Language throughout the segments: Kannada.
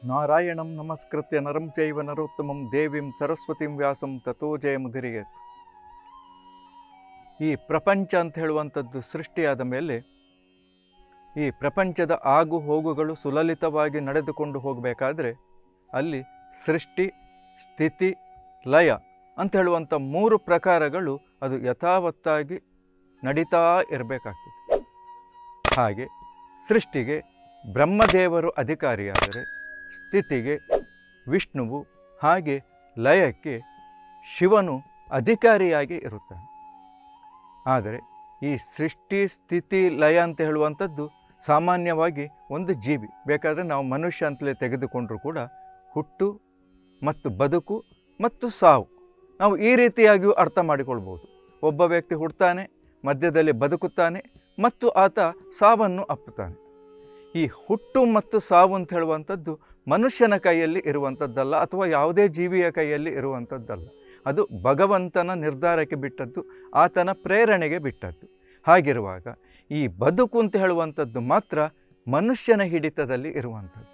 ನಾರಾಯಣಂ ನಮಸ್ಕೃತ್ಯ ನರಂ ಚೈವ ನರೋತ್ತಮಂ ದೇವಿಂ ಸರಸ್ವತಿಂ ವ್ಯಾಸಂ ತಥೋ ಜಯಮುದಿರಿಯತ್ ಈ ಪ್ರಪಂಚ ಅಂತ ಹೇಳುವಂಥದ್ದು ಸೃಷ್ಟಿಯಾದ ಮೇಲೆ ಈ ಪ್ರಪಂಚದ ಆಗು ಹೋಗುಗಳು ಸುಲಲಿತವಾಗಿ ನಡೆದುಕೊಂಡು ಹೋಗಬೇಕಾದ್ರೆ ಅಲ್ಲಿ ಸೃಷ್ಟಿ ಸ್ಥಿತಿ ಲಯ ಅಂತ ಹೇಳುವಂಥ ಮೂರು ಪ್ರಕಾರಗಳು ಅದು ಯಥಾವತ್ತಾಗಿ ನಡೀತಾ ಇರಬೇಕಾಗ್ತದೆ ಹಾಗೆ ಸೃಷ್ಟಿಗೆ ಬ್ರಹ್ಮದೇವರು ಅಧಿಕಾರಿಯಾದರೆ ಸ್ಥಿತಿಗೆ ವಿಷ್ಣುವು ಹಾಗೆ ಲಯಕ್ಕೆ ಶಿವನು ಅಧಿಕಾರಿಯಾಗಿ ಇರುತ್ತಾನೆ ಆದರೆ ಈ ಸೃಷ್ಟಿ ಸ್ಥಿತಿ ಲಯ ಅಂತ ಹೇಳುವಂಥದ್ದು ಸಾಮಾನ್ಯವಾಗಿ ಒಂದು ಜೀವಿ ಬೇಕಾದರೆ ನಾವು ಮನುಷ್ಯ ಅಂತಲೇ ತೆಗೆದುಕೊಂಡರೂ ಕೂಡ ಹುಟ್ಟು ಮತ್ತು ಬದುಕು ಮತ್ತು ಸಾವು ನಾವು ಈ ರೀತಿಯಾಗಿಯೂ ಅರ್ಥ ಮಾಡಿಕೊಳ್ಬೋದು ಒಬ್ಬ ವ್ಯಕ್ತಿ ಹುಡ್ತಾನೆ ಮಧ್ಯದಲ್ಲಿ ಬದುಕುತ್ತಾನೆ ಮತ್ತು ಆತ ಸಾವನ್ನು ಅಪ್ಪುತ್ತಾನೆ ಈ ಹುಟ್ಟು ಮತ್ತು ಸಾವು ಅಂತ ಹೇಳುವಂಥದ್ದು ಮನುಷ್ಯನ ಕೈಯಲ್ಲಿ ಇರುವಂಥದ್ದಲ್ಲ ಅಥವಾ ಯಾವುದೇ ಜೀವಿಯ ಕೈಯಲ್ಲಿ ಇರುವಂಥದ್ದಲ್ಲ ಅದು ಭಗವಂತನ ನಿರ್ಧಾರಕ್ಕೆ ಬಿಟ್ಟದ್ದು ಆತನ ಪ್ರೇರಣೆಗೆ ಬಿಟ್ಟದ್ದು ಹಾಗಿರುವಾಗ ಈ ಬದುಕು ಅಂತ ಹೇಳುವಂಥದ್ದು ಮಾತ್ರ ಮನುಷ್ಯನ ಹಿಡಿತದಲ್ಲಿ ಇರುವಂಥದ್ದು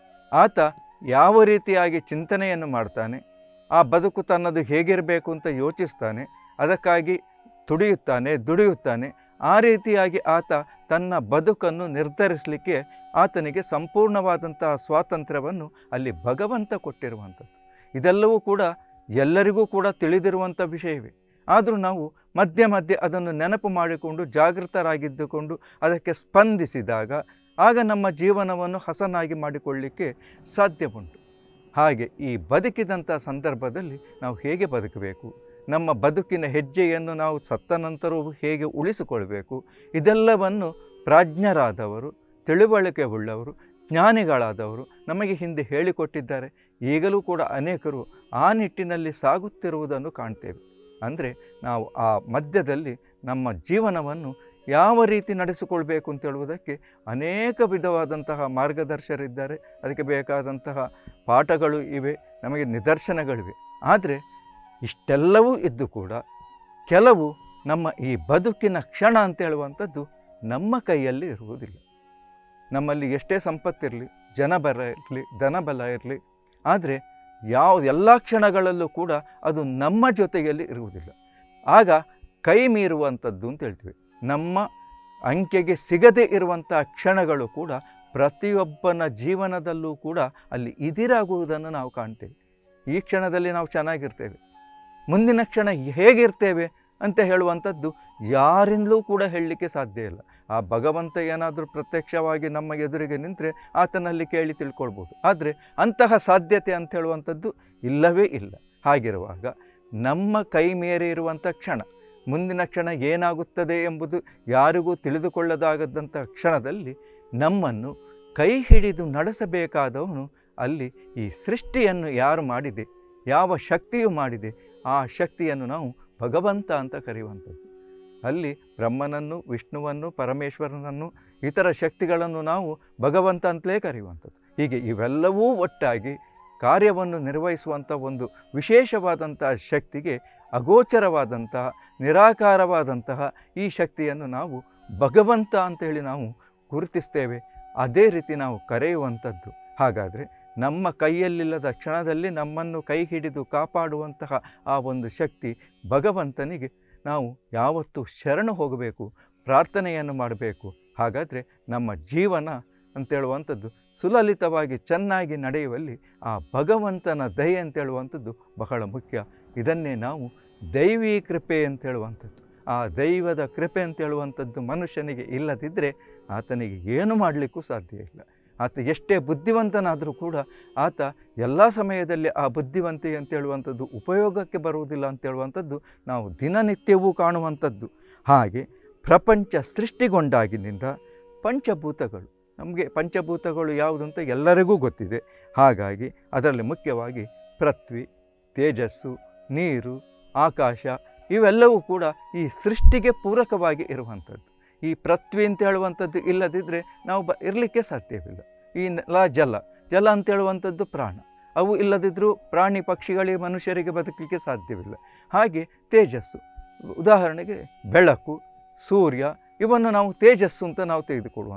ಆತ ಯಾವ ರೀತಿಯಾಗಿ ಚಿಂತನೆಯನ್ನು ಮಾಡ್ತಾನೆ ಆ ಬದುಕು ತನ್ನದು ಹೇಗಿರಬೇಕು ಅಂತ ಯೋಚಿಸ್ತಾನೆ ಅದಕ್ಕಾಗಿ ತುಡಿಯುತ್ತಾನೆ ದುಡಿಯುತ್ತಾನೆ ಆ ರೀತಿಯಾಗಿ ಆತ ತನ್ನ ಬದುಕನ್ನು ನಿರ್ಧರಿಸಲಿಕ್ಕೆ ಆತನಿಗೆ ಸಂಪೂರ್ಣವಾದಂತಹ ಸ್ವಾತಂತ್ರ್ಯವನ್ನು ಅಲ್ಲಿ ಭಗವಂತ ಕೊಟ್ಟಿರುವಂಥದ್ದು ಇದೆಲ್ಲವೂ ಕೂಡ ಎಲ್ಲರಿಗೂ ಕೂಡ ತಿಳಿದಿರುವಂಥ ವಿಷಯವೇ ಆದರೂ ನಾವು ಮಧ್ಯೆ ಮಧ್ಯೆ ಅದನ್ನು ನೆನಪು ಮಾಡಿಕೊಂಡು ಜಾಗೃತರಾಗಿದ್ದುಕೊಂಡು ಅದಕ್ಕೆ ಸ್ಪಂದಿಸಿದಾಗ ಆಗ ನಮ್ಮ ಜೀವನವನ್ನು ಹಸನಾಗಿ ಮಾಡಿಕೊಳ್ಳಿಕ್ಕೆ ಸಾಧ್ಯ ಉಂಟು ಹಾಗೆ ಈ ಬದುಕಿದಂಥ ಸಂದರ್ಭದಲ್ಲಿ ನಾವು ಹೇಗೆ ಬದುಕಬೇಕು ನಮ್ಮ ಬದುಕಿನ ಹೆಜ್ಜೆಯನ್ನು ನಾವು ಸತ್ತ ನಂತರವೂ ಹೇಗೆ ಉಳಿಸಿಕೊಳ್ಬೇಕು ಇದೆಲ್ಲವನ್ನು ಪ್ರಾಜ್ಞರಾದವರು ತಿಳುವಳಿಕೆ ಉಳ್ಳವರು ಜ್ಞಾನಿಗಳಾದವರು ನಮಗೆ ಹಿಂದೆ ಹೇಳಿಕೊಟ್ಟಿದ್ದಾರೆ ಈಗಲೂ ಕೂಡ ಅನೇಕರು ಆ ನಿಟ್ಟಿನಲ್ಲಿ ಸಾಗುತ್ತಿರುವುದನ್ನು ಕಾಣ್ತೇವೆ ಅಂದರೆ ನಾವು ಆ ಮಧ್ಯದಲ್ಲಿ ನಮ್ಮ ಜೀವನವನ್ನು ಯಾವ ರೀತಿ ನಡೆಸಿಕೊಳ್ಬೇಕು ಅಂತ ಹೇಳುವುದಕ್ಕೆ ಅನೇಕ ವಿಧವಾದಂತಹ ಮಾರ್ಗದರ್ಶರಿದ್ದಾರೆ ಅದಕ್ಕೆ ಬೇಕಾದಂತಹ ಪಾಠಗಳು ಇವೆ ನಮಗೆ ನಿದರ್ಶನಗಳಿವೆ ಆದರೆ ಇಷ್ಟೆಲ್ಲವೂ ಇದ್ದು ಕೂಡ ಕೆಲವು ನಮ್ಮ ಈ ಬದುಕಿನ ಕ್ಷಣ ಅಂತ ಹೇಳುವಂಥದ್ದು ನಮ್ಮ ಕೈಯಲ್ಲಿ ಇರುವುದಿಲ್ಲ ನಮ್ಮಲ್ಲಿ ಎಷ್ಟೇ ಸಂಪತ್ತಿರಲಿ ಜನಬಲ ಇರಲಿ ಧನಬಲ ಇರಲಿ ಆದರೆ ಯಾವ ಎಲ್ಲ ಕ್ಷಣಗಳಲ್ಲೂ ಕೂಡ ಅದು ನಮ್ಮ ಜೊತೆಯಲ್ಲಿ ಇರುವುದಿಲ್ಲ ಆಗ ಕೈ ಮೀರುವಂಥದ್ದು ಅಂತ ಹೇಳ್ತೀವಿ ನಮ್ಮ ಅಂಕೆಗೆ ಸಿಗದೇ ಇರುವಂಥ ಕ್ಷಣಗಳು ಕೂಡ ಪ್ರತಿಯೊಬ್ಬನ ಜೀವನದಲ್ಲೂ ಕೂಡ ಅಲ್ಲಿ ಇದಿರಾಗುವುದನ್ನು ನಾವು ಕಾಣ್ತೇವೆ ಈ ಕ್ಷಣದಲ್ಲಿ ನಾವು ಚೆನ್ನಾಗಿರ್ತೇವೆ ಮುಂದಿನ ಕ್ಷಣ ಹೇಗಿರ್ತೇವೆ ಅಂತ ಹೇಳುವಂಥದ್ದು ಯಾರಿಂದಲೂ ಕೂಡ ಹೇಳಲಿಕ್ಕೆ ಸಾಧ್ಯ ಇಲ್ಲ ಆ ಭಗವಂತ ಏನಾದರೂ ಪ್ರತ್ಯಕ್ಷವಾಗಿ ನಮ್ಮ ಎದುರಿಗೆ ನಿಂತರೆ ಆತನಲ್ಲಿ ಕೇಳಿ ತಿಳ್ಕೊಳ್ಬೋದು ಆದರೆ ಅಂತಹ ಸಾಧ್ಯತೆ ಅಂತ ಹೇಳುವಂಥದ್ದು ಇಲ್ಲವೇ ಇಲ್ಲ ಹಾಗಿರುವಾಗ ನಮ್ಮ ಕೈ ಮೇರೆ ಇರುವಂಥ ಕ್ಷಣ ಮುಂದಿನ ಕ್ಷಣ ಏನಾಗುತ್ತದೆ ಎಂಬುದು ಯಾರಿಗೂ ತಿಳಿದುಕೊಳ್ಳದಾಗದಂಥ ಕ್ಷಣದಲ್ಲಿ ನಮ್ಮನ್ನು ಕೈ ಹಿಡಿದು ನಡೆಸಬೇಕಾದವನು ಅಲ್ಲಿ ಈ ಸೃಷ್ಟಿಯನ್ನು ಯಾರು ಮಾಡಿದೆ ಯಾವ ಶಕ್ತಿಯು ಮಾಡಿದೆ ಆ ಶಕ್ತಿಯನ್ನು ನಾವು ಭಗವಂತ ಅಂತ ಕರೆಯುವಂಥದ್ದು ಅಲ್ಲಿ ಬ್ರಹ್ಮನನ್ನು ವಿಷ್ಣುವನ್ನು ಪರಮೇಶ್ವರನನ್ನು ಇತರ ಶಕ್ತಿಗಳನ್ನು ನಾವು ಭಗವಂತ ಅಂತಲೇ ಕರೆಯುವಂಥದ್ದು ಹೀಗೆ ಇವೆಲ್ಲವೂ ಒಟ್ಟಾಗಿ ಕಾರ್ಯವನ್ನು ನಿರ್ವಹಿಸುವಂಥ ಒಂದು ವಿಶೇಷವಾದಂತಹ ಶಕ್ತಿಗೆ ಅಗೋಚರವಾದಂತಹ ನಿರಾಕಾರವಾದಂತಹ ಈ ಶಕ್ತಿಯನ್ನು ನಾವು ಭಗವಂತ ಅಂತೇಳಿ ನಾವು ಗುರುತಿಸ್ತೇವೆ ಅದೇ ರೀತಿ ನಾವು ಕರೆಯುವಂಥದ್ದು ಹಾಗಾದರೆ ನಮ್ಮ ಕೈಯಲ್ಲಿಲ್ಲದ ಕ್ಷಣದಲ್ಲಿ ನಮ್ಮನ್ನು ಕೈ ಹಿಡಿದು ಕಾಪಾಡುವಂತಹ ಆ ಒಂದು ಶಕ್ತಿ ಭಗವಂತನಿಗೆ ನಾವು ಯಾವತ್ತೂ ಶರಣು ಹೋಗಬೇಕು ಪ್ರಾರ್ಥನೆಯನ್ನು ಮಾಡಬೇಕು ಹಾಗಾದರೆ ನಮ್ಮ ಜೀವನ ಅಂತೇಳುವಂಥದ್ದು ಸುಲಲಿತವಾಗಿ ಚೆನ್ನಾಗಿ ನಡೆಯುವಲ್ಲಿ ಆ ಭಗವಂತನ ದಯೆ ಅಂತೇಳುವಂಥದ್ದು ಬಹಳ ಮುಖ್ಯ ಇದನ್ನೇ ನಾವು ದೈವೀ ಕೃಪೆ ಅಂತೇಳುವಂಥದ್ದು ಆ ದೈವದ ಕೃಪೆ ಅಂತೇಳುವಂಥದ್ದು ಮನುಷ್ಯನಿಗೆ ಇಲ್ಲದಿದ್ದರೆ ಆತನಿಗೆ ಏನು ಮಾಡಲಿಕ್ಕೂ ಸಾಧ್ಯ ಇಲ್ಲ ಆತ ಎಷ್ಟೇ ಬುದ್ಧಿವಂತನಾದರೂ ಕೂಡ ಆತ ಎಲ್ಲ ಸಮಯದಲ್ಲಿ ಆ ಬುದ್ಧಿವಂತೆ ಅಂತ ಹೇಳುವಂಥದ್ದು ಉಪಯೋಗಕ್ಕೆ ಬರುವುದಿಲ್ಲ ಅಂತ ಹೇಳುವಂಥದ್ದು ನಾವು ದಿನನಿತ್ಯವೂ ಕಾಣುವಂಥದ್ದು ಹಾಗೆ ಪ್ರಪಂಚ ಸೃಷ್ಟಿಗೊಂಡಾಗಿನಿಂದ ಪಂಚಭೂತಗಳು ನಮಗೆ ಪಂಚಭೂತಗಳು ಯಾವುದು ಅಂತ ಎಲ್ಲರಿಗೂ ಗೊತ್ತಿದೆ ಹಾಗಾಗಿ ಅದರಲ್ಲಿ ಮುಖ್ಯವಾಗಿ ಪೃಥ್ವಿ ತೇಜಸ್ಸು ನೀರು ಆಕಾಶ ಇವೆಲ್ಲವೂ ಕೂಡ ಈ ಸೃಷ್ಟಿಗೆ ಪೂರಕವಾಗಿ ಇರುವಂಥದ್ದು ಈ ಪೃಥ್ವಿ ಅಂತ ಹೇಳುವಂಥದ್ದು ಇಲ್ಲದಿದ್ದರೆ ನಾವು ಬ ಇರಲಿಕ್ಕೆ ಸಾಧ್ಯವಿಲ್ಲ ಈ ನೆಲ ಜಲ ಜಲ ಅಂತ ಹೇಳುವಂಥದ್ದು ಪ್ರಾಣ ಅವು ಇಲ್ಲದಿದ್ದರೂ ಪ್ರಾಣಿ ಪಕ್ಷಿಗಳಿಗೆ ಮನುಷ್ಯರಿಗೆ ಬದುಕಲಿಕ್ಕೆ ಸಾಧ್ಯವಿಲ್ಲ ಹಾಗೆ ತೇಜಸ್ಸು ಉದಾಹರಣೆಗೆ ಬೆಳಕು ಸೂರ್ಯ ಇವನ್ನು ನಾವು ತೇಜಸ್ಸು ಅಂತ ನಾವು ತೆಗೆದುಕೊಳ್ಳುವಂಥದ್ದು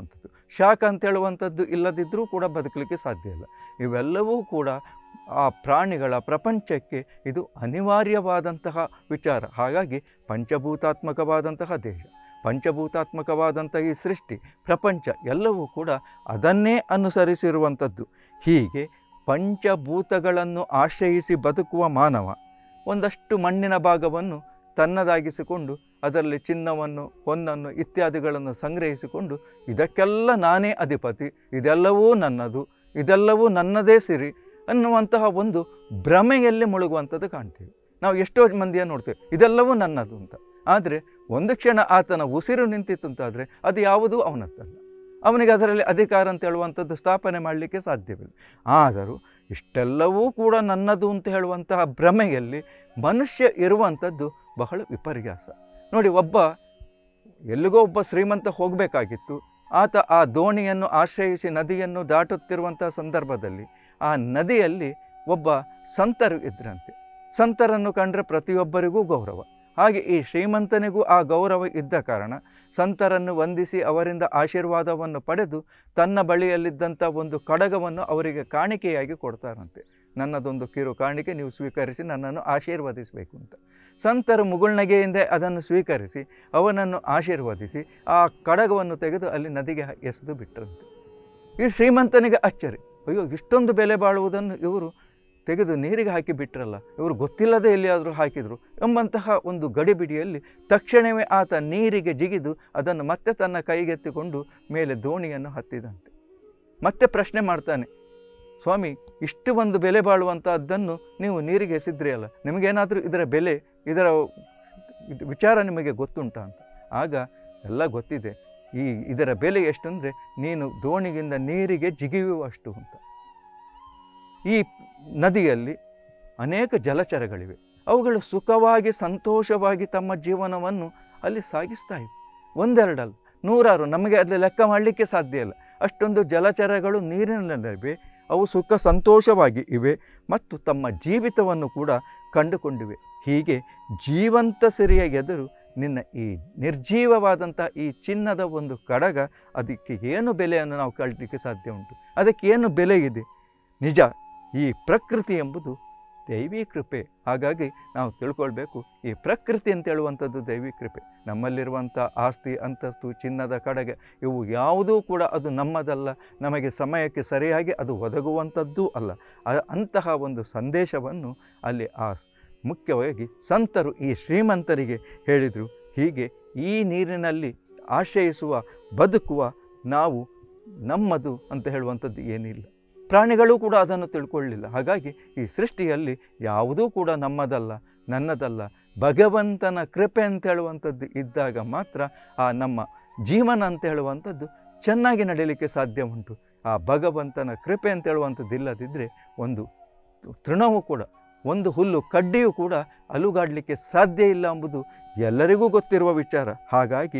ಶಾಖ ಅಂತ ಹೇಳುವಂಥದ್ದು ಇಲ್ಲದಿದ್ದರೂ ಕೂಡ ಬದುಕಲಿಕ್ಕೆ ಸಾಧ್ಯ ಇಲ್ಲ ಇವೆಲ್ಲವೂ ಕೂಡ ಆ ಪ್ರಾಣಿಗಳ ಪ್ರಪಂಚಕ್ಕೆ ಇದು ಅನಿವಾರ್ಯವಾದಂತಹ ವಿಚಾರ ಹಾಗಾಗಿ ಪಂಚಭೂತಾತ್ಮಕವಾದಂತಹ ದೇಶ ಪಂಚಭೂತಾತ್ಮಕವಾದಂಥ ಈ ಸೃಷ್ಟಿ ಪ್ರಪಂಚ ಎಲ್ಲವೂ ಕೂಡ ಅದನ್ನೇ ಅನುಸರಿಸಿರುವಂಥದ್ದು ಹೀಗೆ ಪಂಚಭೂತಗಳನ್ನು ಆಶ್ರಯಿಸಿ ಬದುಕುವ ಮಾನವ ಒಂದಷ್ಟು ಮಣ್ಣಿನ ಭಾಗವನ್ನು ತನ್ನದಾಗಿಸಿಕೊಂಡು ಅದರಲ್ಲಿ ಚಿನ್ನವನ್ನು ಹೊನ್ನನ್ನು ಇತ್ಯಾದಿಗಳನ್ನು ಸಂಗ್ರಹಿಸಿಕೊಂಡು ಇದಕ್ಕೆಲ್ಲ ನಾನೇ ಅಧಿಪತಿ ಇದೆಲ್ಲವೂ ನನ್ನದು ಇದೆಲ್ಲವೂ ನನ್ನದೇ ಸಿರಿ ಅನ್ನುವಂತಹ ಒಂದು ಭ್ರಮೆಯಲ್ಲಿ ಮುಳುಗುವಂಥದ್ದು ಕಾಣ್ತೀವಿ ನಾವು ಎಷ್ಟೋ ಮಂದಿಯನ್ನು ನೋಡ್ತೇವೆ ಇದೆಲ್ಲವೂ ನನ್ನದು ಅಂತ ಆದರೆ ಒಂದು ಕ್ಷಣ ಆತನ ಉಸಿರು ನಿಂತಿತ್ತು ಅಂತಾದರೆ ಅದು ಯಾವುದೂ ಅವನದ್ದಲ್ಲ ಅವನಿಗೆ ಅದರಲ್ಲಿ ಅಧಿಕಾರ ಅಂತ ಹೇಳುವಂಥದ್ದು ಸ್ಥಾಪನೆ ಮಾಡಲಿಕ್ಕೆ ಸಾಧ್ಯವಿಲ್ಲ ಆದರೂ ಇಷ್ಟೆಲ್ಲವೂ ಕೂಡ ನನ್ನದು ಅಂತ ಹೇಳುವಂತಹ ಭ್ರಮೆಯಲ್ಲಿ ಮನುಷ್ಯ ಇರುವಂಥದ್ದು ಬಹಳ ವಿಪರ್ಯಾಸ ನೋಡಿ ಒಬ್ಬ ಎಲ್ಲಿಗೋ ಒಬ್ಬ ಶ್ರೀಮಂತ ಹೋಗಬೇಕಾಗಿತ್ತು ಆತ ಆ ದೋಣಿಯನ್ನು ಆಶ್ರಯಿಸಿ ನದಿಯನ್ನು ದಾಟುತ್ತಿರುವಂಥ ಸಂದರ್ಭದಲ್ಲಿ ಆ ನದಿಯಲ್ಲಿ ಒಬ್ಬ ಸಂತರು ಇದ್ರಂತೆ ಸಂತರನ್ನು ಕಂಡ್ರೆ ಪ್ರತಿಯೊಬ್ಬರಿಗೂ ಗೌರವ ಹಾಗೆ ಈ ಶ್ರೀಮಂತನಿಗೂ ಆ ಗೌರವ ಇದ್ದ ಕಾರಣ ಸಂತರನ್ನು ವಂದಿಸಿ ಅವರಿಂದ ಆಶೀರ್ವಾದವನ್ನು ಪಡೆದು ತನ್ನ ಬಳಿಯಲ್ಲಿದ್ದಂಥ ಒಂದು ಕಡಗವನ್ನು ಅವರಿಗೆ ಕಾಣಿಕೆಯಾಗಿ ಕೊಡ್ತಾರಂತೆ ನನ್ನದೊಂದು ಕಿರು ಕಾಣಿಕೆ ನೀವು ಸ್ವೀಕರಿಸಿ ನನ್ನನ್ನು ಆಶೀರ್ವದಿಸಬೇಕು ಅಂತ ಸಂತರು ಮುಗುಳ್ನಗೆಯಿಂದ ಅದನ್ನು ಸ್ವೀಕರಿಸಿ ಅವನನ್ನು ಆಶೀರ್ವದಿಸಿ ಆ ಕಡಗವನ್ನು ತೆಗೆದು ಅಲ್ಲಿ ನದಿಗೆ ಎಸೆದು ಬಿಟ್ಟರಂತೆ ಈ ಶ್ರೀಮಂತನಿಗೆ ಅಚ್ಚರಿ ಅಯ್ಯೋ ಇಷ್ಟೊಂದು ಬೆಲೆ ಬಾಳುವುದನ್ನು ಇವರು ತೆಗೆದು ನೀರಿಗೆ ಹಾಕಿ ಬಿಟ್ರಲ್ಲ ಇವರು ಗೊತ್ತಿಲ್ಲದೆ ಎಲ್ಲಿಯಾದರೂ ಹಾಕಿದರು ಎಂಬಂತಹ ಒಂದು ಗಡಿಬಿಡಿಯಲ್ಲಿ ತಕ್ಷಣವೇ ಆತ ನೀರಿಗೆ ಜಿಗಿದು ಅದನ್ನು ಮತ್ತೆ ತನ್ನ ಕೈಗೆತ್ತಿಕೊಂಡು ಮೇಲೆ ದೋಣಿಯನ್ನು ಹತ್ತಿದಂತೆ ಮತ್ತೆ ಪ್ರಶ್ನೆ ಮಾಡ್ತಾನೆ ಸ್ವಾಮಿ ಇಷ್ಟು ಒಂದು ಬೆಲೆ ಬಾಳುವಂಥದ್ದನ್ನು ನೀವು ನೀರಿಗೆ ಎಸೆದ್ರಿ ಅಲ್ಲ ನಿಮಗೇನಾದರೂ ಇದರ ಬೆಲೆ ಇದರ ಇದು ವಿಚಾರ ನಿಮಗೆ ಗೊತ್ತುಂಟಾ ಅಂತ ಆಗ ಎಲ್ಲ ಗೊತ್ತಿದೆ ಈ ಇದರ ಬೆಲೆ ಎಷ್ಟು ಅಂದರೆ ನೀನು ದೋಣಿಗಿಂದ ನೀರಿಗೆ ಜಿಗಿಯುವಷ್ಟು ಅಂತ ಈ ನದಿಯಲ್ಲಿ ಅನೇಕ ಜಲಚರಗಳಿವೆ ಅವುಗಳು ಸುಖವಾಗಿ ಸಂತೋಷವಾಗಿ ತಮ್ಮ ಜೀವನವನ್ನು ಅಲ್ಲಿ ಸಾಗಿಸ್ತಾ ಇವೆ ಒಂದೆರಡಲ್ಲ ನೂರಾರು ನಮಗೆ ಅಲ್ಲಿ ಲೆಕ್ಕ ಮಾಡಲಿಕ್ಕೆ ಸಾಧ್ಯ ಇಲ್ಲ ಅಷ್ಟೊಂದು ಜಲಚರಗಳು ನೀರಿನಲ್ಲಿವೆ ಅವು ಸುಖ ಸಂತೋಷವಾಗಿ ಇವೆ ಮತ್ತು ತಮ್ಮ ಜೀವಿತವನ್ನು ಕೂಡ ಕಂಡುಕೊಂಡಿವೆ ಹೀಗೆ ಜೀವಂತ ಸಿರಿಯ ಎದುರು ನಿನ್ನ ಈ ನಿರ್ಜೀವವಾದಂಥ ಈ ಚಿನ್ನದ ಒಂದು ಕಡಗ ಅದಕ್ಕೆ ಏನು ಬೆಲೆಯನ್ನು ನಾವು ಕಳಲಿಕ್ಕೆ ಸಾಧ್ಯ ಉಂಟು ಅದಕ್ಕೆ ಏನು ಬೆಲೆ ಇದೆ ನಿಜ ಈ ಪ್ರಕೃತಿ ಎಂಬುದು ದೈವಿ ಕೃಪೆ ಹಾಗಾಗಿ ನಾವು ತಿಳ್ಕೊಳ್ಬೇಕು ಈ ಪ್ರಕೃತಿ ಅಂತ ಹೇಳುವಂಥದ್ದು ದೈವಿ ಕೃಪೆ ನಮ್ಮಲ್ಲಿರುವಂಥ ಆಸ್ತಿ ಅಂತಸ್ತು ಚಿನ್ನದ ಕಡೆಗೆ ಇವು ಯಾವುದೂ ಕೂಡ ಅದು ನಮ್ಮದಲ್ಲ ನಮಗೆ ಸಮಯಕ್ಕೆ ಸರಿಯಾಗಿ ಅದು ಒದಗುವಂಥದ್ದೂ ಅಲ್ಲ ಅ- ಅಂತಹ ಒಂದು ಸಂದೇಶವನ್ನು ಅಲ್ಲಿ ಆ ಮುಖ್ಯವಾಗಿ ಸಂತರು ಈ ಶ್ರೀಮಂತರಿಗೆ ಹೇಳಿದರು ಹೀಗೆ ಈ ನೀರಿನಲ್ಲಿ ಆಶ್ರಯಿಸುವ ಬದುಕುವ ನಾವು ನಮ್ಮದು ಅಂತ ಹೇಳುವಂಥದ್ದು ಏನಿಲ್ಲ ಪ್ರಾಣಿಗಳು ಕೂಡ ಅದನ್ನು ತಿಳ್ಕೊಳ್ಳಿಲ್ಲ ಹಾಗಾಗಿ ಈ ಸೃಷ್ಟಿಯಲ್ಲಿ ಯಾವುದೂ ಕೂಡ ನಮ್ಮದಲ್ಲ ನನ್ನದಲ್ಲ ಭಗವಂತನ ಕೃಪೆ ಅಂತ ಹೇಳುವಂಥದ್ದು ಇದ್ದಾಗ ಮಾತ್ರ ಆ ನಮ್ಮ ಜೀವನ ಅಂತ ಹೇಳುವಂಥದ್ದು ಚೆನ್ನಾಗಿ ನಡೀಲಿಕ್ಕೆ ಸಾಧ್ಯ ಉಂಟು ಆ ಭಗವಂತನ ಕೃಪೆ ಅಂತ ಹೇಳುವಂಥದ್ದು ಇಲ್ಲದಿದ್ದರೆ ಒಂದು ತೃಣವೂ ಕೂಡ ಒಂದು ಹುಲ್ಲು ಕಡ್ಡಿಯೂ ಕೂಡ ಅಲುಗಾಡಲಿಕ್ಕೆ ಸಾಧ್ಯ ಇಲ್ಲ ಎಂಬುದು ಎಲ್ಲರಿಗೂ ಗೊತ್ತಿರುವ ವಿಚಾರ ಹಾಗಾಗಿ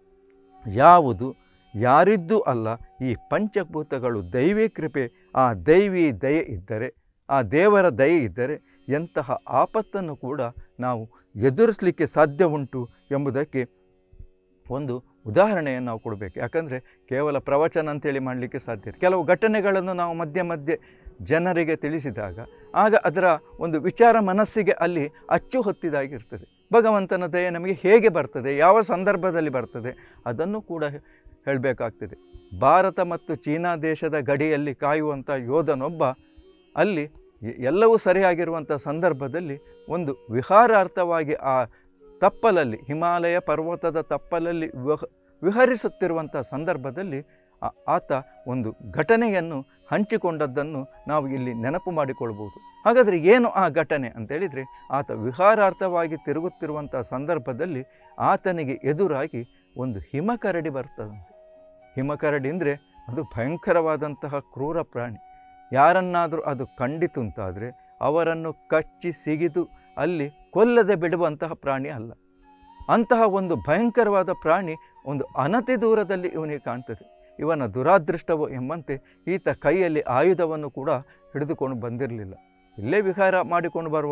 ಯಾವುದು ಯಾರಿದ್ದೂ ಅಲ್ಲ ಈ ಪಂಚಭೂತಗಳು ದೈವಿ ಕೃಪೆ ಆ ದೈವಿ ದಯೆ ಇದ್ದರೆ ಆ ದೇವರ ದಯೆ ಇದ್ದರೆ ಎಂತಹ ಆಪತ್ತನ್ನು ಕೂಡ ನಾವು ಎದುರಿಸಲಿಕ್ಕೆ ಸಾಧ್ಯ ಉಂಟು ಎಂಬುದಕ್ಕೆ ಒಂದು ಉದಾಹರಣೆಯನ್ನು ನಾವು ಕೊಡಬೇಕು ಯಾಕಂದರೆ ಕೇವಲ ಪ್ರವಚನ ಅಂತೇಳಿ ಮಾಡಲಿಕ್ಕೆ ಸಾಧ್ಯ ಇಲ್ಲ. ಕೆಲವು ಘಟನೆಗಳನ್ನು ನಾವು ಮಧ್ಯೆ ಮಧ್ಯೆ ಜನರಿಗೆ ತಿಳಿಸಿದಾಗ ಆಗ ಅದರ ಒಂದು ವಿಚಾರ ಮನಸ್ಸಿಗೆ ಅಲ್ಲಿ ಅಚ್ಚು ಹೊತ್ತಿದಾಗಿರ್ತದೆ ಭಗವಂತನ ದಯೆ ನಮಗೆ ಹೇಗೆ ಬರ್ತದೆ ಯಾವ ಸಂದರ್ಭದಲ್ಲಿ ಬರ್ತದೆ ಅದನ್ನು ಕೂಡ ಹೇಳಬೇಕಾಗ್ತದೆ ಭಾರತ ಮತ್ತು ಚೀನಾ ದೇಶದ ಗಡಿಯಲ್ಲಿ ಕಾಯುವಂಥ ಯೋಧನೊಬ್ಬ ಅಲ್ಲಿ ಎ- ಎಲ್ಲವೂ ಸರಿಯಾಗಿರುವಂಥ ಸಂದರ್ಭದಲ್ಲಿ ಒಂದು ವಿಹಾರಾರ್ಥವಾಗಿ ಆ ತಪ್ಪಲಲ್ಲಿ ಹಿಮಾಲಯ ಪರ್ವತದ ತಪ್ಪಲಲ್ಲಿ ವಿಹ ವಿಹರಿಸುತ್ತಿರುವಂಥ ಸಂದರ್ಭದಲ್ಲಿ ಆ- ಆತ ಒಂದು ಘಟನೆಯನ್ನು ಹಂಚಿಕೊಂಡದ್ದನ್ನು ನಾವು ಇಲ್ಲಿ ನೆನಪು ಮಾಡಿಕೊಳ್ಬೋದು ಹಾಗಾದರೆ ಏನು ಆ ಘಟನೆ ಅಂತೇಳಿದರೆ ಆತ ವಿಹಾರಾರ್ಥವಾಗಿ ತಿರುಗುತ್ತಿರುವಂಥ ಸಂದರ್ಭದಲ್ಲಿ ಆತನಿಗೆ ಎದುರಾಗಿ ಒಂದು ಹಿಮಕರಡಿ ಬರ್ತದಂತೆ ಹಿಮಕರಡಿ ಅಂದರೆ ಅದು ಭಯಂಕರವಾದಂತಹ ಕ್ರೂರ ಪ್ರಾಣಿ ಯಾರನ್ನಾದರೂ ಅದು ಕಂಡಿತು ಅಂತಾದರೆ ಅವರನ್ನು ಕಚ್ಚಿ ಸಿಗಿದು ಅಲ್ಲಿ ಕೊಲ್ಲದೆ ಬಿಡುವಂತಹ ಪ್ರಾಣಿ ಅಲ್ಲ ಅಂತಹ ಒಂದು ಭಯಂಕರವಾದ ಪ್ರಾಣಿ ಒಂದು ಅನತಿ ದೂರದಲ್ಲಿ ಇವನಿಗೆ ಕಾಣ್ತದೆ ಇವನ ದುರಾದೃಷ್ಟವೋ ಎಂಬಂತೆ ಈತ ಕೈಯಲ್ಲಿ ಆಯುಧವನ್ನು ಕೂಡ ಹಿಡಿದುಕೊಂಡು ಬಂದಿರಲಿಲ್ಲ ಇಲ್ಲೇ ವಿಹಾರ ಮಾಡಿಕೊಂಡು ಬರುವ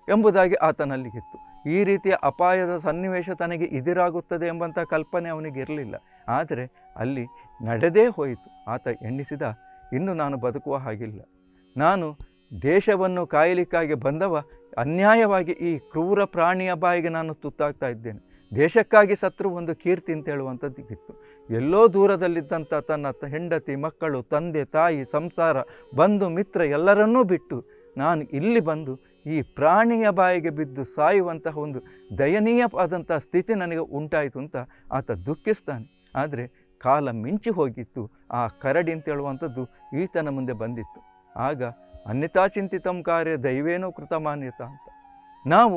ಎಂಬುದಾಗಿ ಆತನಲ್ಲಿಗಿತ್ತು ಈ ರೀತಿಯ ಅಪಾಯದ ಸನ್ನಿವೇಶ ತನಗೆ ಎದುರಾಗುತ್ತದೆ ಎಂಬಂಥ ಕಲ್ಪನೆ ಅವನಿಗೆ ಇರಲಿಲ್ಲ ಆದರೆ ಅಲ್ಲಿ ನಡೆದೇ ಹೋಯಿತು ಆತ ಎಣ್ಣಿಸಿದ ಇನ್ನು ನಾನು ಬದುಕುವ ಹಾಗಿಲ್ಲ ನಾನು ದೇಶವನ್ನು ಕಾಯಲಿಕ್ಕಾಗಿ ಬಂದವ ಅನ್ಯಾಯವಾಗಿ ಈ ಕ್ರೂರ ಪ್ರಾಣಿಯ ಬಾಯಿಗೆ ನಾನು ತುತ್ತಾಗ್ತಾ ಇದ್ದೇನೆ ದೇಶಕ್ಕಾಗಿ ಸತ್ರು ಒಂದು ಕೀರ್ತಿ ಅಂತ ಹೇಳುವಂಥದ್ದಿತ್ತು ಎಲ್ಲೋ ದೂರದಲ್ಲಿದ್ದಂಥ ತನ್ನ ತ- ಹೆಂಡತಿ ಮಕ್ಕಳು ತಂದೆ ತಾಯಿ ಸಂಸಾರ ಬಂಧು ಮಿತ್ರ ಎಲ್ಲರನ್ನೂ ಬಿಟ್ಟು ನಾನು ಇಲ್ಲಿ ಬಂದು ಈ ಪ್ರಾಣಿಯ ಬಾಯಿಗೆ ಬಿದ್ದು ಸಾಯುವಂತಹ ಒಂದು ದಯನೀಯವಾದಂಥ ಸ್ಥಿತಿ ನನಗೆ ಉಂಟಾಯಿತು ಅಂತ ಆತ ದುಃಖಿಸ್ತಾನೆ ಆದರೆ ಕಾಲ ಮಿಂಚಿ ಹೋಗಿತ್ತು ಆ ಕರಡಿ ಅಂತ ಹೇಳುವಂಥದ್ದು ಈತನ ಮುಂದೆ ಬಂದಿತ್ತು ಆಗ ಅನ್ಯಥಾ ಚಿಂತಿತಂ ಕಾರ್ಯ ದೈವೇನೋ ಕೃತಮಾನ್ಯತ ಅಂತ ನಾವು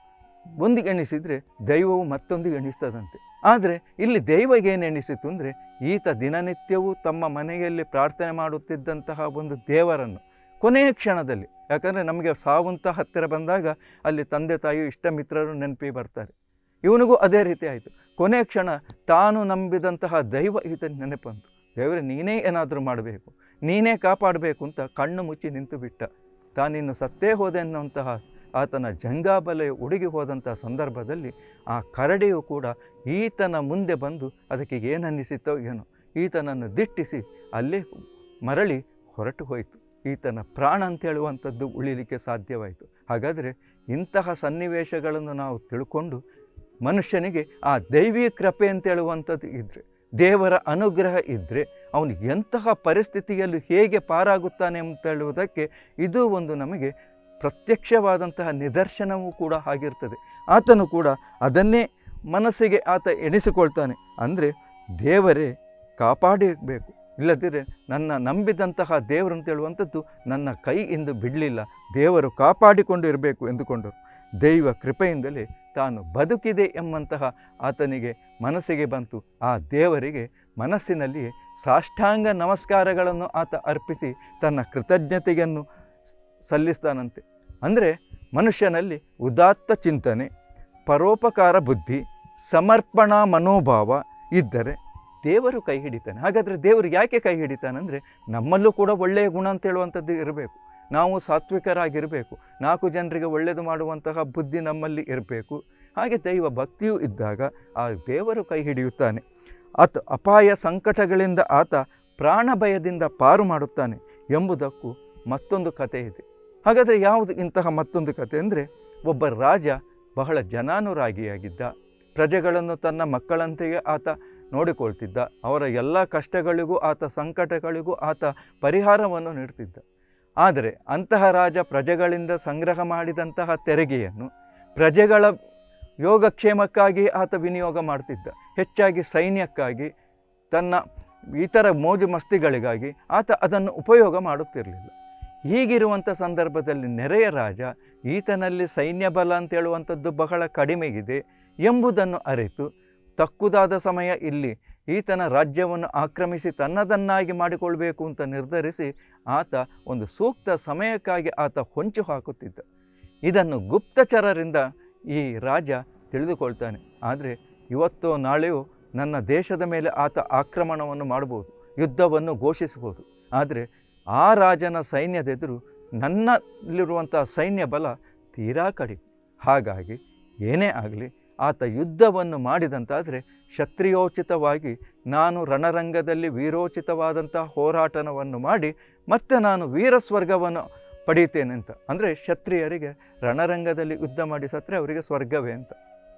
ಒಂದಿಗೆ ಎಣಿಸಿದರೆ ದೈವವು ಮತ್ತೊಂದಿಗೆ ಎಣಿಸ್ತದಂತೆ ಆದರೆ ಇಲ್ಲಿ ದೈವಗೆ ಏನು ಎಣಿಸಿತು ಅಂದರೆ ಈತ ದಿನನಿತ್ಯವೂ ತಮ್ಮ ಮನೆಯಲ್ಲಿ ಪ್ರಾರ್ಥನೆ ಮಾಡುತ್ತಿದ್ದಂತಹ ಒಂದು ದೇವರನ್ನು ಕೊನೆಯ ಕ್ಷಣದಲ್ಲಿ ಯಾಕಂದರೆ ನಮಗೆ ಸಾವಂತ ಹತ್ತಿರ ಬಂದಾಗ ಅಲ್ಲಿ ತಂದೆ ತಾಯಿಯು ಇಷ್ಟ ಮಿತ್ರರು ನೆನಪಿ ಬರ್ತಾರೆ ಇವನಿಗೂ ಅದೇ ರೀತಿ ಆಯಿತು ಕೊನೆಯ ಕ್ಷಣ ತಾನು ನಂಬಿದಂತಹ ದೈವ ಈತ ನೆನಪಂತು ದೇವರೇ ನೀನೇ ಏನಾದರೂ ಮಾಡಬೇಕು ನೀನೇ ಕಾಪಾಡಬೇಕು ಅಂತ ಕಣ್ಣು ಮುಚ್ಚಿ ನಿಂತು ಬಿಟ್ಟ ತಾನಿನ್ನು ಸತ್ತೇ ಹೋದೆ ಅನ್ನುವಂತಹ ಆತನ ಜಂಗಾಬಲೆ ಉಡುಗಿ ಹೋದಂಥ ಸಂದರ್ಭದಲ್ಲಿ ಆ ಕರಡಿಯು ಕೂಡ ಈತನ ಮುಂದೆ ಬಂದು ಅದಕ್ಕೆ ಏನನ್ನಿಸಿತೋ ಏನೋ ಈತನನ್ನು ದಿಟ್ಟಿಸಿ ಅಲ್ಲೇ ಮರಳಿ ಹೊರಟು ಹೋಯಿತು ಈತನ ಪ್ರಾಣ ಅಂತ ಹೇಳುವಂಥದ್ದು ಉಳಿಲಿಕ್ಕೆ ಸಾಧ್ಯವಾಯಿತು ಹಾಗಾದರೆ ಇಂತಹ ಸನ್ನಿವೇಶಗಳನ್ನು ನಾವು ತಿಳ್ಕೊಂಡು ಮನುಷ್ಯನಿಗೆ ಆ ದೈವಿ ಕೃಪೆ ಅಂತ ಹೇಳುವಂಥದ್ದು ಇದ್ದರೆ ದೇವರ ಅನುಗ್ರಹ ಇದ್ದರೆ ಅವನು ಎಂತಹ ಪರಿಸ್ಥಿತಿಯಲ್ಲೂ ಹೇಗೆ ಪಾರಾಗುತ್ತಾನೆ ಅಂತ ಹೇಳುವುದಕ್ಕೆ ಇದು ಒಂದು ನಮಗೆ ಪ್ರತ್ಯಕ್ಷವಾದಂತಹ ನಿದರ್ಶನವೂ ಕೂಡ ಆಗಿರ್ತದೆ ಆತನು ಕೂಡ ಅದನ್ನೇ ಮನಸ್ಸಿಗೆ ಆತ ಎಣಿಸಿಕೊಳ್ತಾನೆ ಅಂದರೆ ದೇವರೇ ಕಾಪಾಡಿರಬೇಕು ಇಲ್ಲದಿದ್ದರೆ ನನ್ನ ನಂಬಿದಂತಹ ದೇವರು ಅಂತ ಹೇಳುವಂಥದ್ದು ನನ್ನ ಕೈಯಿಂದ ಬಿಡಲಿಲ್ಲ ದೇವರು ಕಾಪಾಡಿಕೊಂಡು ಇರಬೇಕು ಎಂದುಕೊಂಡರು ದೈವ ಕೃಪೆಯಿಂದಲೇ ತಾನು ಬದುಕಿದೆ ಎಂಬಂತಹ ಆತನಿಗೆ ಮನಸ್ಸಿಗೆ ಬಂತು ಆ ದೇವರಿಗೆ ಮನಸ್ಸಿನಲ್ಲಿಯೇ ಸಾಷ್ಟಾಂಗ ನಮಸ್ಕಾರಗಳನ್ನು ಆತ ಅರ್ಪಿಸಿ ತನ್ನ ಕೃತಜ್ಞತೆಯನ್ನು ಸಲ್ಲಿಸ್ತಾನಂತೆ ಅಂದರೆ ಮನುಷ್ಯನಲ್ಲಿ ಉದಾತ್ತ ಚಿಂತನೆ ಪರೋಪಕಾರ ಬುದ್ಧಿ ಸಮರ್ಪಣಾ ಮನೋಭಾವ ಇದ್ದರೆ ದೇವರು ಕೈ ಹಿಡಿತಾನೆ ಹಾಗಾದರೆ ದೇವರು ಯಾಕೆ ಕೈ ಹಿಡಿತಾನಂದರೆ ನಮ್ಮಲ್ಲೂ ಕೂಡ ಒಳ್ಳೆಯ ಗುಣ ಅಂತ ಹೇಳುವಂಥದ್ದು ಇರಬೇಕು ನಾವು ಸಾತ್ವಿಕರಾಗಿರಬೇಕು ನಾಲ್ಕು ಜನರಿಗೆ ಒಳ್ಳೆಯದು ಮಾಡುವಂತಹ ಬುದ್ಧಿ ನಮ್ಮಲ್ಲಿ ಇರಬೇಕು ಹಾಗೆ ದೈವ ಭಕ್ತಿಯೂ ಇದ್ದಾಗ ಆ ದೇವರು ಕೈ ಹಿಡಿಯುತ್ತಾನೆ ಆತ ಅಪಾಯ ಸಂಕಟಗಳಿಂದ ಆತ ಪ್ರಾಣ ಭಯದಿಂದ ಪಾರು ಮಾಡುತ್ತಾನೆ ಎಂಬುದಕ್ಕೂ ಮತ್ತೊಂದು ಕಥೆ ಇದೆ ಹಾಗಾದರೆ ಯಾವುದು ಇಂತಹ ಮತ್ತೊಂದು ಕಥೆ ಅಂದರೆ ಒಬ್ಬ ರಾಜ ಬಹಳ ಜನಾನುರಾಗಿಯಾಗಿದ್ದ ಪ್ರಜೆಗಳನ್ನು ತನ್ನ ಮಕ್ಕಳಂತೆಯೇ ಆತ ನೋಡಿಕೊಳ್ತಿದ್ದ ಅವರ ಎಲ್ಲ ಕಷ್ಟಗಳಿಗೂ ಆತ ಸಂಕಟಗಳಿಗೂ ಆತ ಪರಿಹಾರವನ್ನು ನೀಡ್ತಿದ್ದ ಆದರೆ ಅಂತಹ ರಾಜ ಪ್ರಜೆಗಳಿಂದ ಸಂಗ್ರಹ ಮಾಡಿದಂತಹ ತೆರಿಗೆಯನ್ನು ಪ್ರಜೆಗಳ ಯೋಗಕ್ಷೇಮಕ್ಕಾಗಿ ಆತ ವಿನಿಯೋಗ ಮಾಡ್ತಿದ್ದ ಹೆಚ್ಚಾಗಿ ಸೈನ್ಯಕ್ಕಾಗಿ ತನ್ನ ಇತರ ಮೋಜು ಮಸ್ತಿಗಳಿಗಾಗಿ ಆತ ಅದನ್ನು ಉಪಯೋಗ ಮಾಡುತ್ತಿರಲಿಲ್ಲ ಹೀಗಿರುವಂಥ ಸಂದರ್ಭದಲ್ಲಿ ನೆರೆಯ ರಾಜ ಈತನಲ್ಲಿ ಸೈನ್ಯ ಬಲ ಅಂತ ಹೇಳುವಂಥದ್ದು ಬಹಳ ಕಡಿಮೆಗಿದೆ ಎಂಬುದನ್ನು ಅರಿತು ತಕ್ಕುದಾದ ಸಮಯ ಇಲ್ಲಿ ಈತನ ರಾಜ್ಯವನ್ನು ಆಕ್ರಮಿಸಿ ತನ್ನದನ್ನಾಗಿ ಮಾಡಿಕೊಳ್ಬೇಕು ಅಂತ ನಿರ್ಧರಿಸಿ ಆತ ಒಂದು ಸೂಕ್ತ ಸಮಯಕ್ಕಾಗಿ ಆತ ಹೊಂಚು ಹಾಕುತ್ತಿದ್ದ ಇದನ್ನು ಗುಪ್ತಚರರಿಂದ ಈ ರಾಜ ತಿಳಿದುಕೊಳ್ತಾನೆ ಆದರೆ ಇವತ್ತೋ ನಾಳೆಯೋ ನನ್ನ ದೇಶದ ಮೇಲೆ ಆತ ಆಕ್ರಮಣವನ್ನು ಮಾಡ್ಬೋದು ಯುದ್ಧವನ್ನು ಘೋಷಿಸ್ಬೋದು ಆದರೆ ಆ ರಾಜನ ಸೈನ್ಯದೆದುರು ನನ್ನಲ್ಲಿರುವಂಥ ಸೈನ್ಯ ಬಲ ತೀರಾ ಕಡಿಮೆ ಹಾಗಾಗಿ ಏನೇ ಆಗಲಿ ಆತ ಯುದ್ಧವನ್ನು ಮಾಡಿದಂತಾದರೆ ಕ್ಷತ್ರಿಯೋಚಿತವಾಗಿ ನಾನು ರಣರಂಗದಲ್ಲಿ ವೀರೋಚಿತವಾದಂಥ ಹೋರಾಟವನ್ನು ಮಾಡಿ ಮತ್ತೆ ನಾನು ವೀರಸ್ವರ್ಗವನ್ನು ಪಡೀತೇನೆ ಅಂತ ಅಂದರೆ ಕ್ಷತ್ರಿಯರಿಗೆ ರಣರಂಗದಲ್ಲಿ ಯುದ್ಧ ಮಾಡಿ ಸತ್ತರೆ ಅವರಿಗೆ ಸ್ವರ್ಗವೇ ಅಂತ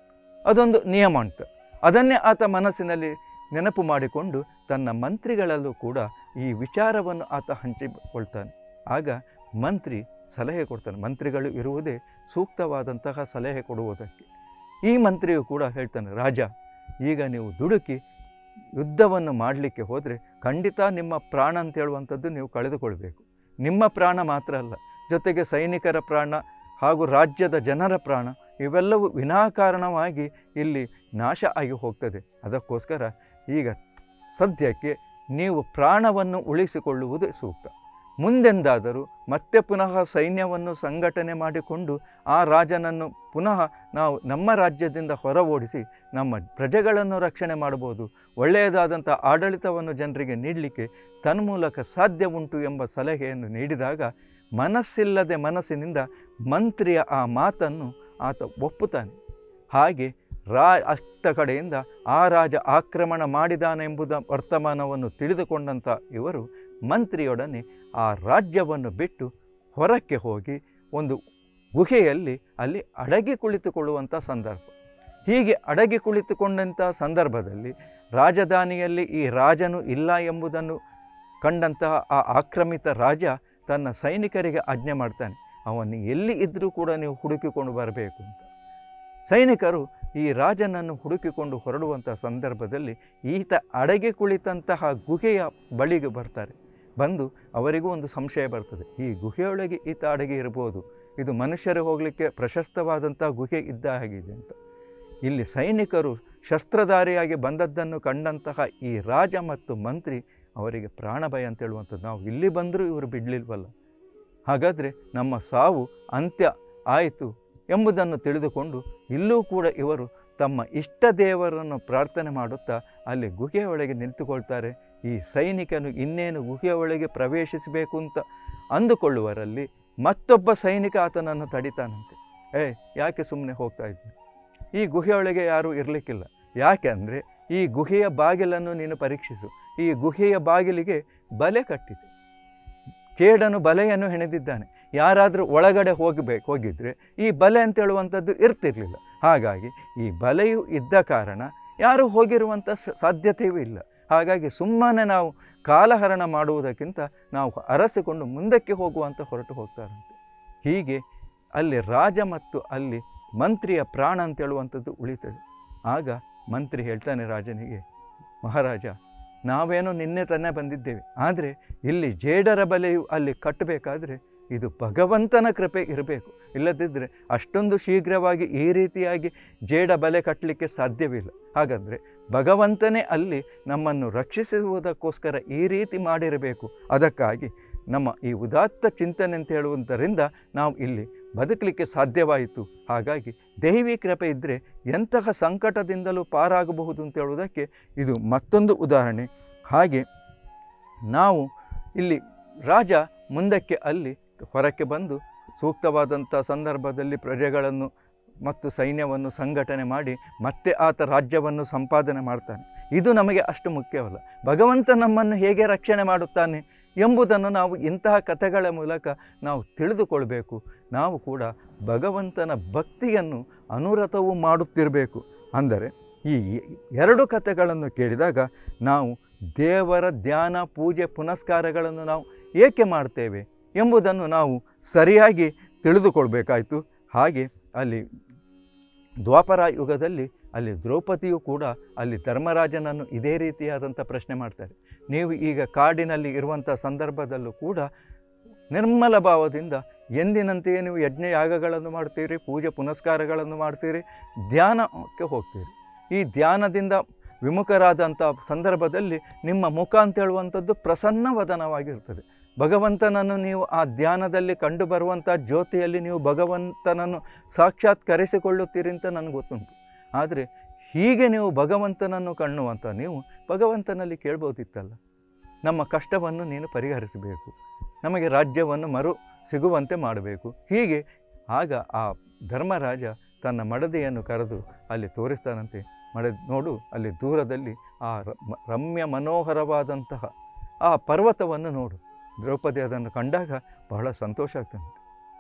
ಅದೊಂದು ನಿಯಮ ಅಂತ ಅದನ್ನೇ ಆತ ಮನಸ್ಸಿನಲ್ಲಿ ನೆನಪು ಮಾಡಿಕೊಂಡು ತನ್ನ ಮಂತ್ರಿಗಳಲ್ಲೂ ಕೂಡ ಈ ವಿಚಾರವನ್ನು ಆತ ಹಂಚಿಕೊಳ್ತಾನೆ ಆಗ ಮಂತ್ರಿ ಸಲಹೆ ಕೊಡ್ತಾನೆ ಮಂತ್ರಿಗಳು ಇರುವುದೇ ಸೂಕ್ತವಾದಂತಹ ಸಲಹೆ ಕೊಡುವುದಕ್ಕೆ ಈ ಮಂತ್ರಿಯು ಕೂಡ ಹೇಳ್ತಾನೆ ರಾಜ ಈಗ ನೀವು ದುಡುಕಿ ಯುದ್ಧವನ್ನು ಮಾಡಲಿಕ್ಕೆ ಹೋದರೆ ಖಂಡಿತ ನಿಮ್ಮ ಪ್ರಾಣ ಅಂತ ಹೇಳುವಂಥದ್ದು ನೀವು ಕಳೆದುಕೊಳ್ಬೇಕು ನಿಮ್ಮ ಪ್ರಾಣ ಮಾತ್ರ ಅಲ್ಲ ಜೊತೆಗೆ ಸೈನಿಕರ ಪ್ರಾಣ ಹಾಗೂ ರಾಜ್ಯದ ಜನರ ಪ್ರಾಣ ಇವೆಲ್ಲವೂ ವಿನಾಕಾರಣವಾಗಿ ಇಲ್ಲಿ ನಾಶ ಆಗಿ ಹೋಗ್ತದೆ ಅದಕ್ಕೋಸ್ಕರ ಈಗ ಸದ್ಯಕ್ಕೆ ನೀವು ಪ್ರಾಣವನ್ನು ಉಳಿಸಿಕೊಳ್ಳುವುದು ಸೂಕ್ತ ಮುಂದೆಂದಾದರೂ ಮತ್ತೆ ಪುನಃ ಸೈನ್ಯವನ್ನು ಸಂಘಟನೆ ಮಾಡಿಕೊಂಡು ಆ ರಾಜನನ್ನು ಪುನಃ ನಾವು ನಮ್ಮ ರಾಜ್ಯದಿಂದ ಹೊರ ಓಡಿಸಿ ನಮ್ಮ ಪ್ರಜೆಗಳನ್ನು ರಕ್ಷಣೆ ಮಾಡ್ಬೋದು ಒಳ್ಳೆಯದಾದಂಥ ಆಡಳಿತವನ್ನು ಜನರಿಗೆ ನೀಡಲಿಕ್ಕೆ ತನ್ಮೂಲಕ ಸಾಧ್ಯ ಉಂಟು ಎಂಬ ಸಲಹೆಯನ್ನು ನೀಡಿದಾಗ ಮನಸ್ಸಿಲ್ಲದೆ ಮನಸ್ಸಿನಿಂದ ಮಂತ್ರಿಯ ಆ ಮಾತನ್ನು ಆತ ಒಪ್ಪುತ್ತಾನೆ ಹಾಗೆ ರಾ ಅತ್ತ ಕಡೆಯಿಂದ ಆ ರಾಜ ಆಕ್ರಮಣ ಮಾಡಿದಾನೆಂಬುದ ವರ್ತಮಾನವನ್ನು ತಿಳಿದುಕೊಂಡಂಥ ಇವರು ಮಂತ್ರಿಯೊಡನೆ ಆ ರಾಜ್ಯವನ್ನು ಬಿಟ್ಟು ಹೊರಕ್ಕೆ ಹೋಗಿ ಒಂದು ಗುಹೆಯಲ್ಲಿ ಅಲ್ಲಿ ಅಡಗಿ ಕುಳಿತುಕೊಳ್ಳುವಂಥ ಸಂದರ್ಭ ಹೀಗೆ ಅಡಗಿ ಕುಳಿತುಕೊಂಡಂಥ ಸಂದರ್ಭದಲ್ಲಿ ರಾಜಧಾನಿಯಲ್ಲಿ ಈ ರಾಜನು ಇಲ್ಲ ಎಂಬುದನ್ನು ಕಂಡಂತಹ ಆ ಆಕ್ರಮಿತ ರಾಜ ತನ್ನ ಸೈನಿಕರಿಗೆ ಆಜ್ಞೆ ಮಾಡ್ತಾನೆ ಅವನು ಎಲ್ಲಿ ಇದ್ದರೂ ಕೂಡ ನೀವು ಹುಡುಕಿಕೊಂಡು ಬರಬೇಕು ಅಂತ ಸೈನಿಕರು ಈ ರಾಜನನ್ನು ಹುಡುಕಿಕೊಂಡು ಹೊರಡುವಂಥ ಸಂದರ್ಭದಲ್ಲಿ ಈತ ಅಡಗಿ ಕುಳಿತಂತಹ ಗುಹೆಯ ಬಳಿಗೆ ಬರ್ತಾರೆ ಬಂದು ಅವರಿಗೂ ಒಂದು ಸಂಶಯ ಬರ್ತದೆ ಈ ಗುಹೆಯೊಳಗೆ ಈತ ಅಡಗಿ ಇರ್ಬೋದು ಇದು ಮನುಷ್ಯರು ಹೋಗಲಿಕ್ಕೆ ಪ್ರಶಸ್ತವಾದಂಥ ಗುಹೆ ಇದ್ದ ಹಾಗಿದೆ ಅಂತ ಇಲ್ಲಿ ಸೈನಿಕರು ಶಸ್ತ್ರಧಾರಿಯಾಗಿ ಬಂದದ್ದನ್ನು ಕಂಡಂತಹ ಈ ರಾಜ ಮತ್ತು ಮಂತ್ರಿ ಅವರಿಗೆ ಪ್ರಾಣ ಭಯ ಅಂತ ಹೇಳುವಂಥದ್ದು ನಾವು ಇಲ್ಲಿ ಬಂದರೂ ಇವರು ಬಿಡಲಿಲ್ವಲ್ಲ ಹಾಗಾದರೆ ನಮ್ಮ ಸಾವು ಅಂತ್ಯ ಆಯಿತು ಎಂಬುದನ್ನು ತಿಳಿದುಕೊಂಡು ಇಲ್ಲೂ ಕೂಡ ಇವರು ತಮ್ಮ ಇಷ್ಟ ದೇವರನ್ನು ಪ್ರಾರ್ಥನೆ ಮಾಡುತ್ತಾ ಅಲ್ಲಿ ಗುಹೆಯ ಒಳಗೆ ನಿಂತುಕೊಳ್ತಾರೆ ಈ ಸೈನಿಕನು ಇನ್ನೇನು ಗುಹೆಯ ಒಳಗೆ ಪ್ರವೇಶಿಸಬೇಕು ಅಂತ ಅಂದುಕೊಳ್ಳುವರಲ್ಲಿ ಮತ್ತೊಬ್ಬ ಸೈನಿಕ ಆತನನ್ನು ತಡಿತಾನಂತೆ ಏ ಯಾಕೆ ಸುಮ್ಮನೆ ಹೋಗ್ತಾ ಇದ್ದೀನಿ ಈ ಗುಹೆಯೊಳಗೆ ಯಾರೂ ಇರಲಿಕ್ಕಿಲ್ಲ ಯಾಕೆ ಅಂದರೆ ಈ ಗುಹೆಯ ಬಾಗಿಲನ್ನು ನೀನು ಪರೀಕ್ಷಿಸು ಈ ಗುಹೆಯ ಬಾಗಿಲಿಗೆ ಬಲೆ ಕಟ್ಟಿದೆ ಚೇಡನು ಬಲೆಯನ್ನು ಹೆಣೆದಿದ್ದಾನೆ ಯಾರಾದರೂ ಒಳಗಡೆ ಹೋಗಬೇಕು ಹೋಗಿದ್ರೆ ಈ ಬಲೆ ಅಂತ ಹೇಳುವಂಥದ್ದು ಇರ್ತಿರಲಿಲ್ಲ ಹಾಗಾಗಿ ಈ ಬಲೆಯು ಇದ್ದ ಕಾರಣ ಯಾರೂ ಹೋಗಿರುವಂಥ ಸ- ಸಾಧ್ಯತೆಯೂ ಇಲ್ಲ ಹಾಗಾಗಿ ಸುಮ್ಮನೆ ನಾವು ಕಾಲಹರಣ ಮಾಡುವುದಕ್ಕಿಂತ ನಾವು ಅರಸಿಕೊಂಡು ಮುಂದಕ್ಕೆ ಹೋಗುವಂತ ಹೊರಟು ಹೋಗ್ತಾರಂತೆ ಹೀಗೆ ಅಲ್ಲಿ ರಾಜ ಮತ್ತು ಅಲ್ಲಿ ಮಂತ್ರಿಯ ಪ್ರಾಣ ಅಂತ ಹೇಳುವಂಥದ್ದು ಉಳಿತದೆ ಆಗ ಮಂತ್ರಿ ಹೇಳ್ತಾನೆ ರಾಜನಿಗೆ ಮಹಾರಾಜ ನಾವೇನೋ ನಿನ್ನೆ ತಾನೇ ಬಂದಿದ್ದೇವೆ ಆದರೆ ಇಲ್ಲಿ ಜೇಡರ ಬಲೆಯು ಅಲ್ಲಿ ಕಟ್ಟಬೇಕಾದ್ರೆ ಇದು ಭಗವಂತನ ಕೃಪೆ ಇರಬೇಕು ಇಲ್ಲದಿದ್ದರೆ ಅಷ್ಟೊಂದು ಶೀಘ್ರವಾಗಿ ಈ ರೀತಿಯಾಗಿ ಜೇಡ ಬಲೆ ಕಟ್ಟಲಿಕ್ಕೆ ಸಾಧ್ಯವಿಲ್ಲ ಹಾಗಾದರೆ ಭಗವಂತನೇ ಅಲ್ಲಿ ನಮ್ಮನ್ನು ರಕ್ಷಿಸುವುದಕ್ಕೋಸ್ಕರ ಈ ರೀತಿ ಮಾಡಿರಬೇಕು ಅದಕ್ಕಾಗಿ ನಮ್ಮ ಈ ಉದಾತ್ತ ಚಿಂತನೆ ಅಂತ ಹೇಳುವುದರಿಂದ ನಾವು ಇಲ್ಲಿ ಬದುಕಲಿಕ್ಕೆ ಸಾಧ್ಯವಾಯಿತು ಹಾಗಾಗಿ ದೈವಿ ಕೃಪೆ ಇದ್ದರೆ ಎಂತಹ ಸಂಕಟದಿಂದಲೂ ಪಾರಾಗಬಹುದು ಅಂತ ಹೇಳುವುದಕ್ಕೆ ಇದು ಮತ್ತೊಂದು ಉದಾಹರಣೆ ಹಾಗೆ ನಾವು ಇಲ್ಲಿ ರಾಜ ಮುಂದಕ್ಕೆ ಅಲ್ಲಿ ಹೊರಕ್ಕೆ ಬಂದು ಸೂಕ್ತವಾದಂಥ ಸಂದರ್ಭದಲ್ಲಿ ಪ್ರಜೆಗಳನ್ನು ಮತ್ತು ಸೈನ್ಯವನ್ನು ಸಂಘಟನೆ ಮಾಡಿ ಮತ್ತೆ ಆತ ರಾಜ್ಯವನ್ನು ಸಂಪಾದನೆ ಮಾಡ್ತಾನೆ ಇದು ನಮಗೆ ಅಷ್ಟು ಮುಖ್ಯವಲ್ಲ ಭಗವಂತ ನಮ್ಮನ್ನು ಹೇಗೆ ರಕ್ಷಣೆ ಮಾಡುತ್ತಾನೆ ಎಂಬುದನ್ನು ನಾವು ಇಂತಹ ಕಥೆಗಳ ಮೂಲಕ ನಾವು ತಿಳಿದುಕೊಳ್ಬೇಕು ನಾವು ಕೂಡ ಭಗವಂತನ ಭಕ್ತಿಯನ್ನು ಅನುರತವೂ ಮಾಡುತ್ತಿರಬೇಕು ಅಂದರೆ ಈ ಎರಡು ಕಥೆಗಳನ್ನು ಕೇಳಿದಾಗ ನಾವು ದೇವರ ಧ್ಯಾನ ಪೂಜೆ ಪುನಸ್ಕಾರಗಳನ್ನು ನಾವು ಏಕೆ ಮಾಡ್ತೇವೆ ಎಂಬುದನ್ನು ನಾವು ಸರಿಯಾಗಿ ತಿಳಿದುಕೊಳ್ಬೇಕಾಯಿತು ಹಾಗೆ ಅಲ್ಲಿ ದ್ವಾಪರ ಯುಗದಲ್ಲಿ ಅಲ್ಲಿ ದ್ರೌಪದಿಯು ಕೂಡ ಅಲ್ಲಿ ಧರ್ಮರಾಜನನ್ನು ಇದೇ ರೀತಿಯಾದಂಥ ಪ್ರಶ್ನೆ ಮಾಡ್ತಾರೆ ನೀವು ಈಗ ಕಾಡಿನಲ್ಲಿ ಇರುವಂಥ ಸಂದರ್ಭದಲ್ಲೂ ಕೂಡ ನಿರ್ಮಲ ಭಾವದಿಂದ ಎಂದಿನಂತೆಯೇ ನೀವು ಯಜ್ಞ ಯಾಗಗಳನ್ನು ಮಾಡ್ತೀರಿ ಪೂಜೆ ಪುನಸ್ಕಾರಗಳನ್ನು ಮಾಡ್ತೀರಿ ಧ್ಯಾನಕ್ಕೆ ಹೋಗ್ತೀರಿ ಈ ಧ್ಯಾನದಿಂದ ವಿಮುಖರಾದಂಥ ಸಂದರ್ಭದಲ್ಲಿ ನಿಮ್ಮ ಮುಖ ಅಂತ ಹೇಳುವಂಥದ್ದು ಪ್ರಸನ್ನವದನವಾಗಿರ್ತದೆ ಭಗವಂತನನ್ನು ನೀವು ಆ ಧ್ಯಾನದಲ್ಲಿ ಕಂಡು ಬರುವಂಥ ಜ್ಯೋತಿಯಲ್ಲಿ ನೀವು ಭಗವಂತನನ್ನು ಸಾಕ್ಷಾತ್ಕರಿಸಿಕೊಳ್ಳುತ್ತೀರಿ ಅಂತ ನನಗೆ ಗೊತ್ತುಂಟು ಆದರೆ ಹೀಗೆ ನೀವು ಭಗವಂತನನ್ನು ಕಾಣುವಂಥ ನೀವು ಭಗವಂತನಲ್ಲಿ ಕೇಳ್ಬೋದಿತ್ತಲ್ಲ ನಮ್ಮ ಕಷ್ಟವನ್ನು ನೀನು ಪರಿಹರಿಸಬೇಕು ನಮಗೆ ರಾಜ್ಯವನ್ನು ಮರು ಸಿಗುವಂತೆ ಮಾಡಬೇಕು ಹೀಗೆ ಆಗ ಆ ಧರ್ಮರಾಜ ತನ್ನ ಮಡದಿಯನ್ನು ಕರೆದು ಅಲ್ಲಿ ತೋರಿಸ್ತಾನಂತೆ ಮಡ ನೋಡು ಅಲ್ಲಿ ದೂರದಲ್ಲಿ ಆ ರ- ಮ- ರಮ್ಯ ಮನೋಹರವಾದಂತಹ ಆ ಪರ್ವತವನ್ನು ನೋಡು ದ್ರೌಪದಿ ಅದನ್ನು ಕಂಡಾಗ ಬಹಳ ಸಂತೋಷ ಆಗ್ತಂತೆ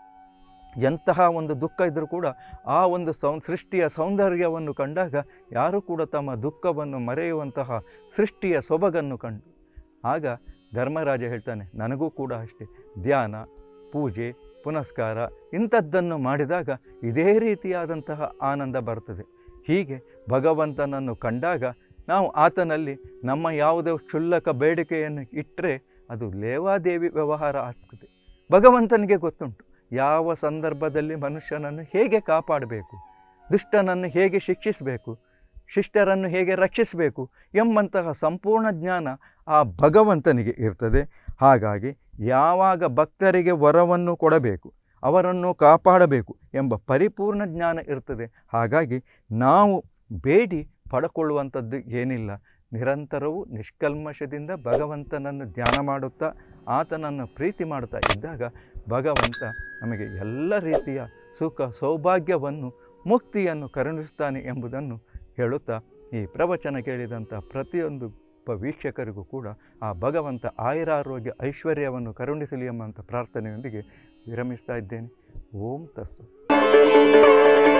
ಎಂತಹ ಒಂದು ದುಃಖ ಇದ್ದರೂ ಕೂಡ ಆ ಒಂದು ಸೌ ಸೃಷ್ಟಿಯ ಸೌಂದರ್ಯವನ್ನು ಕಂಡಾಗ ಯಾರೂ ಕೂಡ ತಮ್ಮ ದುಃಖವನ್ನು ಮರೆಯುವಂತಹ ಸೃಷ್ಟಿಯ ಸೊಬಗನ್ನು ಕಂಡು ಆಗ ಧರ್ಮರಾಜ ಹೇಳ್ತಾನೆ ನನಗೂ ಕೂಡ ಅಷ್ಟೇ ಧ್ಯಾನ ಪೂಜೆ ಪುನಸ್ಕಾರ ಇಂಥದ್ದನ್ನು ಮಾಡಿದಾಗ ಇದೇ ರೀತಿಯಾದಂತಹ ಆನಂದ ಬರ್ತದೆ ಹೀಗೆ ಭಗವಂತನನ್ನು ಕಂಡಾಗ ನಾವು ಆತನಲ್ಲಿ ನಮ್ಮ ಯಾವುದೇ ಕ್ಷುಲ್ಲಕ ಬೇಡಿಕೆಯನ್ನು ಇಟ್ಟರೆ ಅದು ಲೇವಾದೇವಿ ವ್ಯವಹಾರ ಆಗ್ತದೆ ಭಗವಂತನಿಗೆ ಗೊತ್ತುಂಟು ಯಾವ ಸಂದರ್ಭದಲ್ಲಿ ಮನುಷ್ಯನನ್ನು ಹೇಗೆ ಕಾಪಾಡಬೇಕು ದುಷ್ಟನನ್ನು ಹೇಗೆ ಶಿಕ್ಷಿಸಬೇಕು ಶಿಷ್ಟರನ್ನು ಹೇಗೆ ರಕ್ಷಿಸಬೇಕು ಎಂಬಂತಹ ಸಂಪೂರ್ಣ ಜ್ಞಾನ ಆ ಭಗವಂತನಿಗೆ ಇರ್ತದೆ ಹಾಗಾಗಿ ಯಾವಾಗ ಭಕ್ತರಿಗೆ ವರವನ್ನು ಕೊಡಬೇಕು ಅವರನ್ನು ಕಾಪಾಡಬೇಕು ಎಂಬ ಪರಿಪೂರ್ಣ ಜ್ಞಾನ ಇರ್ತದೆ ಹಾಗಾಗಿ ನಾವು ಬೇಡಿ ಪಡ್ಕೊಳ್ಳುವಂಥದ್ದು ಏನಿಲ್ಲ ನಿರಂತರವೂ ನಿಷ್ಕಲ್ಮಶದಿಂದ ಭಗವಂತನನ್ನು ಧ್ಯಾನ ಮಾಡುತ್ತಾ ಆತನನ್ನು ಪ್ರೀತಿ ಮಾಡ್ತಾ ಇದ್ದಾಗ ಭಗವಂತ ನಮಗೆ ಎಲ್ಲ ರೀತಿಯ ಸುಖ ಸೌಭಾಗ್ಯವನ್ನು ಮುಕ್ತಿಯನ್ನು ಕರುಣಿಸ್ತಾನೆ ಎಂಬುದನ್ನು ಹೇಳುತ್ತಾ ಈ ಪ್ರವಚನ ಕೇಳಿದಂಥ ಪ್ರತಿಯೊಂದು ಒಬ್ಬ ವೀಕ್ಷಕರಿಗೂ ಕೂಡ ಆ ಭಗವಂತ ಆಯುರಾರೋಗ್ಯ ಐಶ್ವರ್ಯವನ್ನು ಕರುಣಿಸಲಿ ಎಂಬಂಥ ಪ್ರಾರ್ಥನೆಯೊಂದಿಗೆ ವಿರಮಿಸ್ತಾ ಇದ್ದೇನೆ ಓಂ ತಸ್ಸು